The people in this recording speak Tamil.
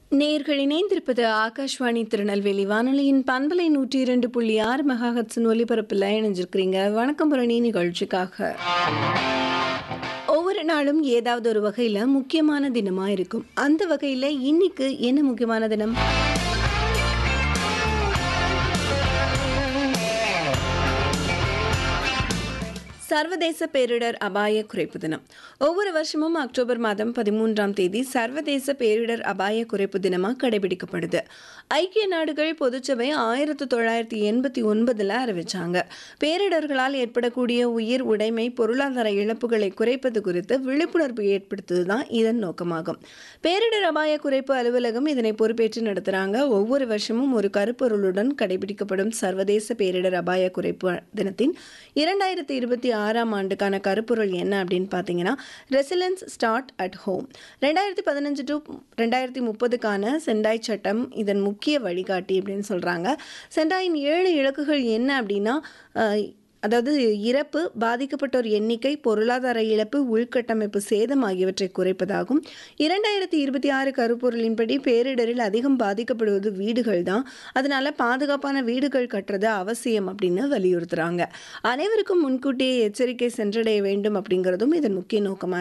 நேர்கள் இணைந்திருப்பது ஆகாஷ்வாணி திருநெல்வேலி வானொலியின் பண்பலை நூற்றி இரண்டு புள்ளி ஆறு மெகாஹட்ஸின் ஒலிபரப்பில் இணைஞ்சிருக்கிறீங்க வணக்கம் புரணி நிகழ்ச்சிக்காக ஒவ்வொரு நாளும் ஏதாவது ஒரு வகையில் முக்கியமான தினமாக இருக்கும் அந்த வகையில் இன்னைக்கு என்ன முக்கியமான தினம் சர்வதேச பேரிடர் அபாய குறைப்பு தினம் ஒவ்வொரு வருஷமும் அக்டோபர் மாதம் பதிமூன்றாம் தேதி சர்வதேச பேரிடர் அபாய குறைப்பு தினமாக கடைபிடிக்கப்படுது ஐக்கிய நாடுகள் பொதுச்சபை ஆயிரத்தி தொள்ளாயிரத்தி எண்பத்தி ஒன்பதில் அறிவிச்சாங்க பேரிடர்களால் ஏற்படக்கூடிய உயிர் உடைமை பொருளாதார இழப்புகளை குறைப்பது குறித்து விழிப்புணர்வு ஏற்படுத்துவது தான் இதன் நோக்கமாகும் பேரிடர் அபாய குறைப்பு அலுவலகம் இதனை பொறுப்பேற்று நடத்துகிறாங்க ஒவ்வொரு வருஷமும் ஒரு கருப்பொருளுடன் கடைபிடிக்கப்படும் சர்வதேச பேரிடர் அபாய குறைப்பு தினத்தின் இரண்டாயிரத்தி இருபத்தி ஆறாம் ஆண்டுக்கான கருப்பொருள் என்ன அப்படின்னு பார்த்தீங்கன்னா ரெசிலன்ஸ் ஸ்டார்ட் அட் ஹோம் ரெண்டாயிரத்தி பதினஞ்சு டு ரெண்டாயிரத்தி முப்பதுக்கான செண்டாய் சட்டம் இதன் முக்கிய வழிகாட்டி அப்படின்னு சொல்கிறாங்க செண்டாயின் ஏழு இலக்குகள் என்ன அப்படின்னா அஹ், அதாவது இறப்பு பாதிக்கப்பட்டோர் எண்ணிக்கை பொருளாதார இழப்பு உள்கட்டமைப்பு சேதம் ஆகியவற்றை குறைப்பதாகும் இரண்டாயிரத்தி இருபத்தி ஆறு கருப்பொருளின்படி பேரிடரில் அதிகம் பாதிக்கப்படுவது வீடுகள் தான் அதனால பாதுகாப்பான வீடுகள் கட்டுறது அவசியம் அப்படின்னு வலியுறுத்துறாங்க அனைவருக்கும் முன்கூட்டியே எச்சரிக்கை சென்றடைய வேண்டும் அப்படிங்கிறதும் இதன் முக்கிய நோக்கமாக